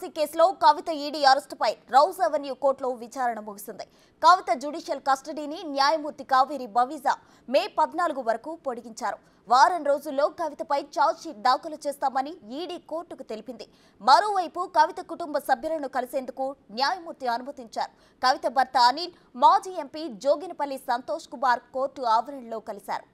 policy కేసులో Kavitha ED అరెస్టుపై Rouse Avenue కోర్టులో విచారణ ముగిసింది కవిత జ్యుడిషియల్ కస్టడీని న్యాయమూర్తి కావేరి బవీజా మే పద్నాలుగు వరకు పొడిగించారు వారం రోజుల్లో కవితపై ఛార్జ్షీట్ దాఖలు చేస్తామని ఈడీ కోర్టుకు తెలిపింది మరోవైపు కవిత కుటుంబ సభ్యులను కలిసేందుకు న్యాయమూర్తి అనుమతించారు కవిత భర్త అనిల్ మాజీ ఎంపీ జోగినపల్లి సంతోష్ కుమార్ కోర్టు ఆవరణలో కలిశారు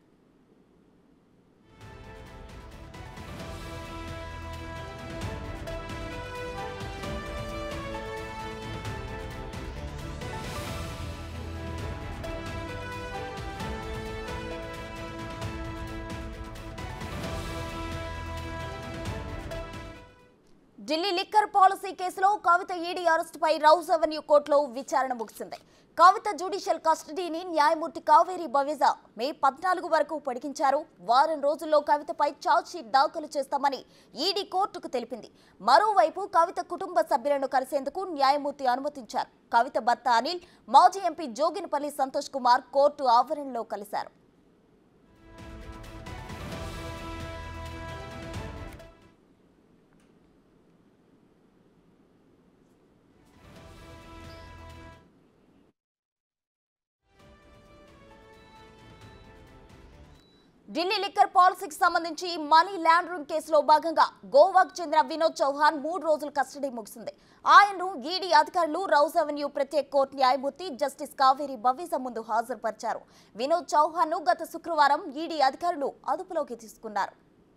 ఢిల్లీ లిక్కర్ పాలసీ కేసులో కవిత ఈడీ అరెస్టుపై రౌజ్ అవెన్యూ కోర్టులో విచారణ ముగిసింది కవిత జ్యుడిషియల్ కస్టడీని న్యాయమూర్తి కావేరి బవేజా మే పద్నాలుగు వరకు పొడిగించారు వారం రోజుల్లో కవితపై ఛార్జ్షీట్ దాఖలు చేస్తామని ఈడీ కోర్టుకు తెలిపింది మరోవైపు కవిత కుటుంబ సభ్యులను కలిసేందుకు న్యాయమూర్తి అనుమతించారు కవిత భర్త అనిల్ మాజీ ఎంపీ జోగినపల్లి సంతోష్ కుమార్ కోర్టు ఆవరణలో కలిశారు ఢిల్లీ లిక్కర్ పాలసీకి సంబంధించి మనీ ల్యాండరింగ్ కేసులో భాగంగా గోవాకు చెందిన వినోద్ చౌహాన్ మూడు రోజుల కస్టడీ ముగిసింది ఆయన్ను ఈడీ అధికారులు రౌజ్ అవెన్యూ ప్రత్యేక కోర్టు న్యాయమూర్తి జస్టిస్ కావేరి బవీజా ముందు హాజరుపరిచారు వినోద్ చౌహాన్ ను గత శుక్రవారం ఈడీ అధికారులు అదుపులోకి తీసుకున్నారు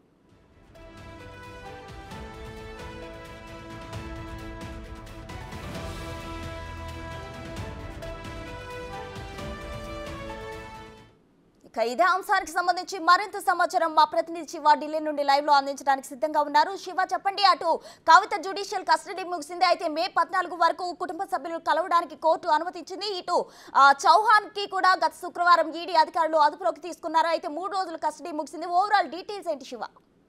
ఇక ఇదే అంశానికి సంబంధించి మరింత సమాచారం మా ప్రతినిధి శివ ఢిల్లీ నుండి లైవ్ లో అందించడానికి సిద్ధంగా ఉన్నారు శివ చెప్పండి అటు కవిత జ్యుడిషియల్ కస్టడీ ముగిసింది అయితే మే పద్నాలుగు వరకు కుటుంబ సభ్యులు కలవడానికి కోర్టు అనుమతించింది ఇటు ఆ, చౌహాన్ కి కూడా గత శుక్రవారం ఈడీ అధికారులు అదుపులోకి తీసుకున్నారు అయితే మూడు రోజులు కస్టడీ ముగిసింది ఓవరాల్ డీటెయిల్స్ ఏంటి శివ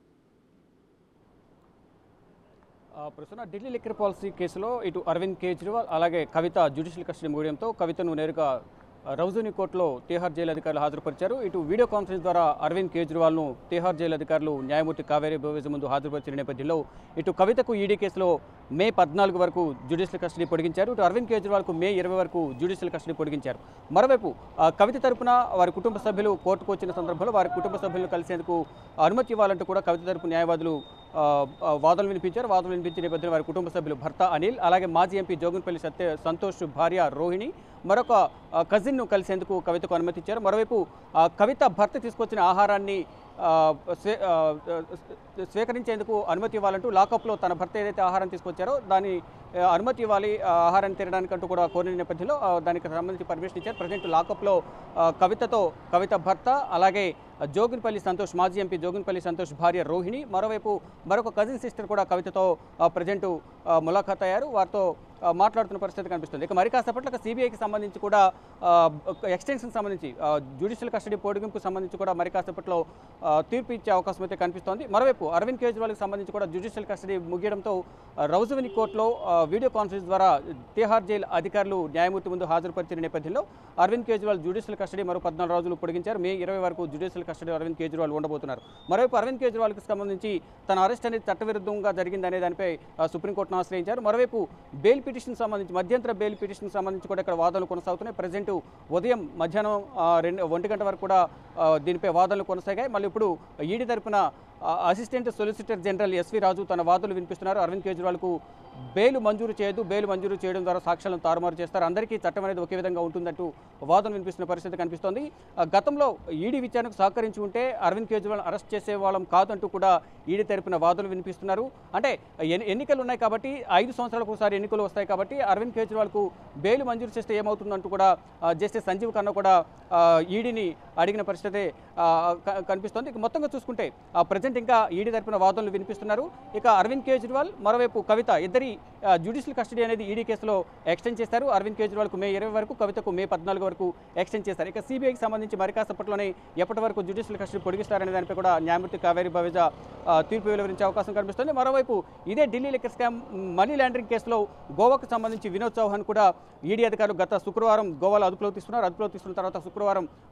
ఆ, ప్రస్తుతం ఢిల్లీ లిక్కర్ పాలసీ కేసులో ఇటు అరవింద్ కేజ్రీవాల్ అలాగే కవిత జ్యుడిషియల్ కస్టడీ ముగియడంతో కవితను నేరుగా ఆ, రౌజోని కోర్టులో తీహార్ జైలు అధికారులు హాజరుపరిచారు ఇటు వీడియో కాన్ఫరెన్స్ ద్వారా అరవింద్ కేజ్రీవాల్ను తీహార్ జైలు అధికారులు న్యాయమూర్తి కావేరీ బోవేజ్ ముందు హాజరుపరిచిన నేపథ్యంలో ఇటు కవితకు ఈడీ కేసులో మే పద్నాలుగు వరకు జ్యుడిషియల్ కస్టడీ పొడిగించారు ఇటు అరవింద్ కేజ్రీవాల్కు మే ఇరవై వరకు జ్యుడిషియల్ కస్టడీ పొడిగించారు మరోవైపు ఆ, కవిత తరపున వారి కుటుంబ సభ్యులు కోర్టుకు వచ్చిన సందర్భంలో వారి కుటుంబ సభ్యులను కలిసేందుకు అనుమతి ఇవ్వాలంటూ కూడా కవిత తరపు న్యాయవాదులు ఆ, ఆ, వాదనలు వినిపించారు వాదనలు వినిపించిన నేపథ్యంలో వారి కుటుంబ సభ్యులు భర్త అనిల్ అలాగే మాజీ ఎంపీ జోగన్పల్లి సత్య సంతోష్ భార్య రోహిణి మరొక ఆ, కజిన్ను కలిసేందుకు కవితకు అనుమతి ఇచ్చారు మరోవైపు ఆ, కవిత భర్త తీసుకొచ్చిన ఆహారాన్ని ఆ, స్వీ- ఆ, స్వీకరించేందుకు అనుమతి ఇవ్వాలంటూ లాకప్లో తన భర్త ఏదైతే ఆహారం తీసుకొచ్చారో దాని ఆ, అనుమతి ఇవ్వాలి ఆ ఆహారాన్ని తినడానికంటూ కూడా కోరిన నేపథ్యంలో ఆ, దానికి సంబంధించి పర్మిషన్ ఇచ్చారు ప్రజెంట్ లాకప్లో ఆ, కవితతో కవిత భర్త అలాగే జోగిన్పల్లి సంతోష్ మాజీ ఎంపీ జోగిన్పల్లి సంతోష్ భార్య రోహిణి మరోవైపు మరొక కజిన్ సిస్టర్ కూడా కవితతో ప్రజెంట్ ములాఖాత్ అయ్యారు వారితో ఆ, మాట్లాడుతున్న పరిస్థితి కనిపిస్తుంది ఇక మరి కాసేపట్లో సిబిఐకి సంబంధించి కూడా ఎక్స్టెన్షన్ సంబంధించి జ్యుడిషియల్ కస్టడీ పొడిగింపుకు సంబంధించి కూడా మరి కాసేపట్లో ఆ, తీర్పు ఇచ్చే అవకాశం అయితే కనిపిస్తోంది మరోవైపు అరవింద్ కేజ్రీవాల్కి సంబంధించి కూడా జ్యుడిషియల్ కస్టడీ ముగియడంతో ఆ, రౌజవెని కోర్టులో ఆ, వీడియో కాన్ఫరెన్స్ ద్వారా తిహార్ జైలు అధికారులు న్యాయమూర్తి ముందు హాజరుపరిచిన నేపథ్యంలో అరవింద్ కేజ్రీవాల్ జ్యుడిషియల్ కస్టడీ మరో పద్నాలుగు రోజులు పొడిగించారు మే ఇరవై వరకు జ్యుడిషియల్ కస్టడీ అరవింద్ కేజ్రీవాల్ ఉండబోతున్నారు మరోవైపు అరవింద్ కేజ్రీవాల్కి సంబంధించి తన అరెస్ట్ అనేది చట్టవిరుద్ధంగా జరిగిందనే దానిపై ఆ, సుప్రీంకోర్టును ఆశ్రయించారు మరోవైపు బెయిల్ పిటిషన్ సంబంధించి మధ్యంతర బెయిల్ పిటిషన్ సంబంధించి కూడా ఇక్కడ వాదనలు కొనసాగుతున్నాయి ప్రజెంట్ ఉదయం మధ్యాహ్నం ఆ, రెండు ఒంటి గంట వరకు కూడా ఆ, దీనిపై వాదనలు కొనసాగాయి మళ్ళీ ఇప్పుడు ఈడీ తరపున ఆ, assistant solicitor general SV Raju తన వాదనలు వినిపిస్తున్నారు అరవింద్ కేజ్రీవాల్కు బెయిల్ మంజూరు చేయదు బెయిల్ మంజూరు చేయడం ద్వారా సాక్ష్యాలను తారుమారు చేస్తారు అందరికీ చట్టం అనేది ఒకే విధంగా ఉంటుందంటూ వాదన వినిపిస్తున్న పరిస్థితి కనిపిస్తోంది ఆ, గతంలో ఈడీ విచారణకు సహకరించి ఉంటే అరవింద్ కేజ్రీవాల్ అరెస్ట్ చేసే వాళ్ళం కాదంటూ కూడా ఈడీ తరపున వాదనలు వినిపిస్తున్నారు అంటే ఎన్ని- ఎన్నికలు ఉన్నాయి కాబట్టి ఐదు సంవత్సరాలకు ఒకసారి ఎన్నికలు వస్తాయి కాబట్టి అరవింద్ కేజ్రీవాల్కు బెయిల్ మంజూరు చేస్తే ఏమవుతుందంటూ కూడా ఆ, జస్టిస్ సంజీవ్ ఖన్నా కూడా ఆ, ఈడీని అడిగిన పరిస్థితి ఆ, క- కనిపిస్తోంది ఇక మొత్తంగా చూసుకుంటే ప్రజెంట్ ఇంకా ఈడీ తరపున వాదనలు వినిపిస్తున్నారు ఇక అరవింద్ కేజ్రీవాల్ మరోవైపు కవిత ఇద్దరి జ్యుడిషియల్ కస్టడీ అనేది ఈడీ కేసులో ఎక్స్టెండ్ చేస్తారు అరవింద్ కేజ్రీవాల్కు మే ఇరవై వరకు కవితకు మే పద్నాలుగు వరకు ఎక్స్టెండ్ చేస్తారు ఇక సిబిఐకి సంబంధించి మరి కాసేపట్లోనే ఎప్పటి వరకు జ్యుడిషియల్ కస్టడీ పొడిగిస్తారనే దానిపై కూడా న్యాయమూర్తి కావేరి బవేజా ఆ, తీర్పు వెలువరించే అవకాశం కనిపిస్తుంది మరోవైపు ఇదే Delhi liquor scam money laundering కేసులో గోవాకు సంబంధించి వినోద్ చౌహాన్ కూడా ఈడీ అధికారులు గత శుక్రవారం గోవాలో అదుపులోకి తీసుకున్నారు అదుపులోకి తీసుకున్న తర్వాత శుక్రవారం ఆ శనివారం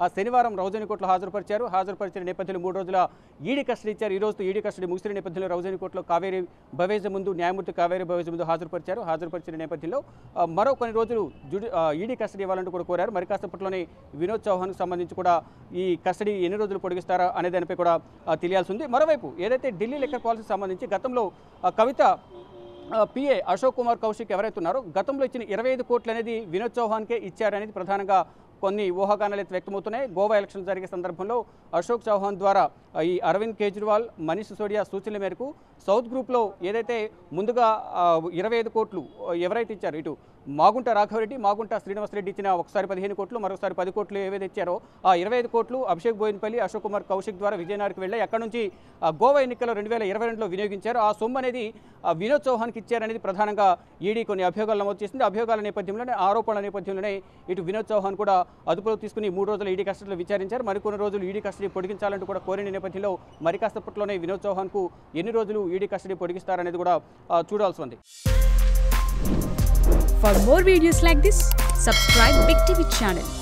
ప్రకారం రౌజని కోర్టులో హాజరుపరిచారు హాజరుపరిచిన నేపథ్యంలో మూడు రోజుల ఈడీ కస్టడీ ఇచ్చారు ఈ రోజు ఈడీ కస్టడీ ముగిసిన నేపథ్యంలో రౌజని కోర్టులో కావేరి భవేజ ముందు న్యాయమూర్తి కావేరి భవేజ ముందు హాజరుపరిచారు హాజరుపరిచిన నేపథ్యంలో ఆ, మరో కొన్ని రోజులు జుడి ఆ, ఈడీ కస్టడీ ఇవ్వాలంటూ కూడా కోరారు మరి కాసేపట్లోనే వినోద్ చౌహాన్కి సంబంధించి కూడా ఈ కస్టడీ ఎన్ని రోజులు పొడిగిస్తారా అనే దానిపై కూడా ఆ, తెలియాల్సి ఉంది మరోవైపు ఏదైతే ఢిల్లీ లెక్కర్ పాలసీ సంబంధించి గతంలో ఆ, కవిత పిఏ అశోక్ కుమార్ కౌశిక్ ఎవరైతే ఉన్నారో గతంలో ఇచ్చిన ఇరవై ఐదు కోట్లు అనేది వినోద్ చౌహాన్కే ఇచ్చారనేది ప్రధానంగా కొన్ని ఊహాగానాలు అయితే వ్యక్తమవుతున్నాయి గోవా ఎలక్షన్ జరిగే సందర్భంలో అశోక్ చౌహాన్ ద్వారా ఆ, ఈ అరవింద్ కేజ్రీవాల్ మనీష్ సిసోడియా సూచనల మేరకు సౌత్ గ్రూప్లో ఏదైతే ముందుగా ఇరవై ఐదు కోట్లు ఆ, ఎవరైతే ఇచ్చారో ఇటు మాగుంట రాఘవరెడ్డి మాగుంట శ్రీనివాసరెడ్డి ఇచ్చిన ఒకసారి పదిహేను కోట్లు మరొకసారి పది కోట్లు ఏవైతే ఇచ్చారో ఆ ఇరవై ఐదు కోట్లు అభిషేక్ బోయిన్పల్లి అశోక్ కుమార్ కౌశిక్ ద్వారా విజయనగర్కి వెళ్ళి అక్కడ నుంచి ఆ, గోవా ఎన్నికల్లో రెండు వేల ఇరవై రెండులో వినియోగించారు ఆ సొమ్ము అనేది ఆ, వినోద్ చౌహాన్కి ఇచ్చారనేది ప్రధానంగా ఈడీ కొన్ని అభియోగాలు నమోదు చేసింది అభియోగాల నేపథ్యంలోనే ఆరోపణల నేపథ్యంలోనే ఇటు వినోద్ చౌహాన్ కూడా అదుపులో తీసుకుని మూడు రోజులు ఈడీ కస్టడీలో విచారించారు మరికొన్ని రోజులు ఈడీ కస్టడీ పొడిగించాలంటూ కూడా కోరిన నేపథ్యంలో మరి కాసేపట్లోనే వినోద్ చౌహాన్కు ఎన్ని రోజులు ఈడీ కస్టడీ పొడిగిస్తారనేది కూడా ఆ, చూడాల్సి ఉంది For more videos like this, subscribe Big TV channel